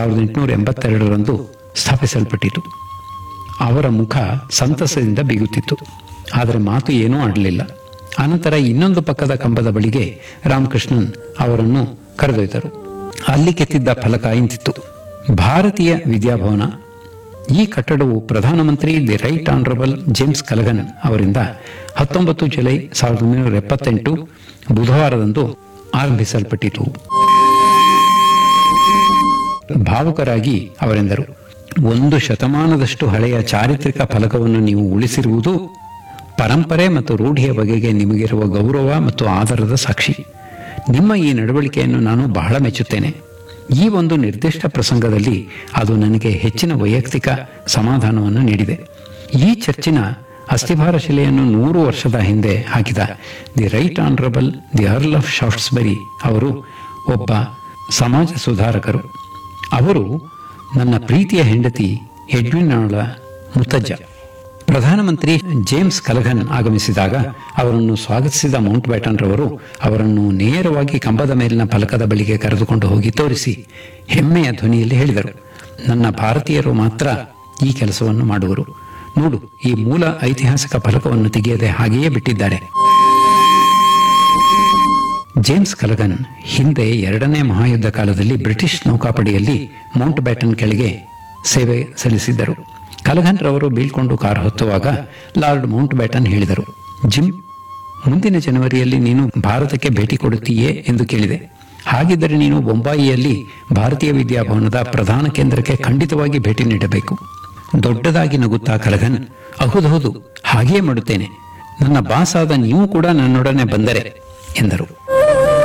ಸಾವಿರದ ಎಂಟುನೂರ ಎಂಬತ್ತೆರಡರಂದು ಸ್ಥಾಪಿಸಲ್ಪಟ್ಟಿತು ಅವರ ಮುಖ ಸಂತಸದಿಂದ ಬೀಗುತ್ತಿತ್ತು ಆದರೆ ಮಾತು ಏನೂ ಆಡಲಿಲ್ಲ ಅನಂತರ ಇನ್ನೊಂದು ಪಕ್ಕದ ಕಂಬದ ಬಳಿಗೆ ರಾಮಕೃಷ್ಣನ್ ಅವರನ್ನು ಕರೆದೊಯ್ದರು ಅಲ್ಲಿ ಕೆತ್ತಿದ್ದ ಫಲಕ ಇಂತಿತ್ತು ಭಾರತೀಯ ವಿದ್ಯಾಭವನ ಈ ಕಟ್ಟಡವು ಪ್ರಧಾನಮಂತ್ರಿ the right honourable James Callaghan ಅವರಿಂದ ಹತ್ತೊಂಬತ್ತು ಜುಲೈ ಸಾವಿರದ ಒಂಬೈನೂರ ಎಪ್ಪತ್ತೆಂಟು ಬುಧವಾರದಂದು ಆರಂಭಿಸಲ್ಪಟ್ಟಿತು ಭಾವುಕರಾಗಿ ಅವರೆಂದರು ಒಂದು ಶತಮಾನದಷ್ಟು ಹಳೆಯ ಚಾರಿತ್ರಿಕ ಫಲಕವನ್ನು ನೀವು ಉಳಿಸಿರುವುದು ಪರಂಪರೆ ಮತ್ತು ರೂಢಿಯ ಬಗೆಗೆ ನಿಮಗಿರುವ ಗೌರವ ಮತ್ತು ಆಧಾರದ ಸಾಕ್ಷಿ ನಿಮ್ಮ ಈ ನಡವಳಿಕೆಯನ್ನು ನಾನು ಬಹಳ ಮೆಚ್ಚುತ್ತೇನೆ ಈ ಒಂದು ನಿರ್ದಿಷ್ಟ ಪ್ರಸಂಗದಲ್ಲಿ ಅದು ನನಗೆ ಹೆಚ್ಚಿನ ವೈಯಕ್ತಿಕ ಸಮಾಧಾನವನ್ನು ನೀಡಿದೆ ಈ ಚರ್ಚಿನ ಅಸ್ಥಿಭಾರ ಶಿಲೆಯನ್ನು ನೂರು ವರ್ಷದ ಹಿಂದೆ ಹಾಕಿದ the right honourable the earl of Shaftesbury ಅವರು ಒಬ್ಬ ಸಮಾಜ ಸುಧಾರಕರು ಅವರು ನನ್ನ ಪ್ರೀತಿಯ ಹೆಂಡತಿ ಎಡ್ವಿನ್ ಅವಳ ಮುತ್ತಜ್ಜ ಪ್ರಧಾನಮಂತ್ರಿ ಜೇಮ್ಸ್ ಕಲಘನ್ ಆಗಮಿಸಿದಾಗ ಅವರನ್ನು ಸ್ವಾಗತಿಸಿದ ಮೌಂಟ್ ಬ್ಯಾಟನ್ ರವರು ಅವರನ್ನು ನೇರವಾಗಿ ಕಂಬದ ಮೇಲಿನ ಫಲಕದ ಬಳಿಗೆ ಕರೆದುಕೊಂಡು ಹೋಗಿ ತೋರಿಸಿ ಹೆಮ್ಮೆಯ ಧ್ವನಿಯಲ್ಲಿ ಹೇಳಿದರು ನನ್ನ ಭಾರತೀಯರು ಮಾತ್ರ ಈ ಕೆಲಸವನ್ನು ಮಾಡುವರು ನೋಡು ಈ ಮೂಲ ಐತಿಹಾಸಿಕ ಫಲಕವನ್ನು ತೆಗೆಯದೆ ಹಾಗೆಯೇ ಬಿಟ್ಟಿದ್ದಾರೆ ಜೇಮ್ಸ್ ಕಲಗನ್ ಹಿಂದೆ ಎರಡನೇ ಮಹಾಯುದ್ಧ ಕಾಲದಲ್ಲಿ ಬ್ರಿಟಿಷ್ ನೌಕಾಪಡೆಯಲ್ಲಿ ಮೌಂಟ್ ಬ್ಯಾಟನ್ ಕೆಳಗೆ ಸೇವೆ ಸಲ್ಲಿಸಿದ್ದರು ಕಲಗನ್ ರವರು ಬೀಳ್ಕೊಂಡು ಕಾರ್ ಹೊತ್ತುವಾಗ ಲಾರ್ಡ್ ಮೌಂಟ್ ಬ್ಯಾಟನ್ ಹೇಳಿದರು ಜಿಮ್ ಮುಂದಿನ ಜನವರಿಯಲ್ಲಿ ನೀನು ಭಾರತಕ್ಕೆ ಭೇಟಿ ಕೊಡುತ್ತೀಯೇ ಎಂದು ಕೇಳಿದೆ ಹಾಗಿದ್ದರೆ ನೀನು ಬೊಂಬಾಯಿಯಲ್ಲಿ ಭಾರತೀಯ ವಿದ್ಯಾಭವನದ ಪ್ರಧಾನ ಕೇಂದ್ರಕ್ಕೆ ಖಂಡಿತವಾಗಿ ಭೇಟಿ ನೀಡಬೇಕು ದೊಡ್ಡದಾಗಿ ನಗುತ್ತಾ ಕಲಗನ್ ಹೌದೌದು ಹಾಗೆಯೇ ಮಾಡುತ್ತೇನೆ ನನ್ನ ಬಾಸ್ ಆದ ನೀವು ಕೂಡ ನನ್ನೊಡನೆ ಬಂದರೆ ಎಂದರು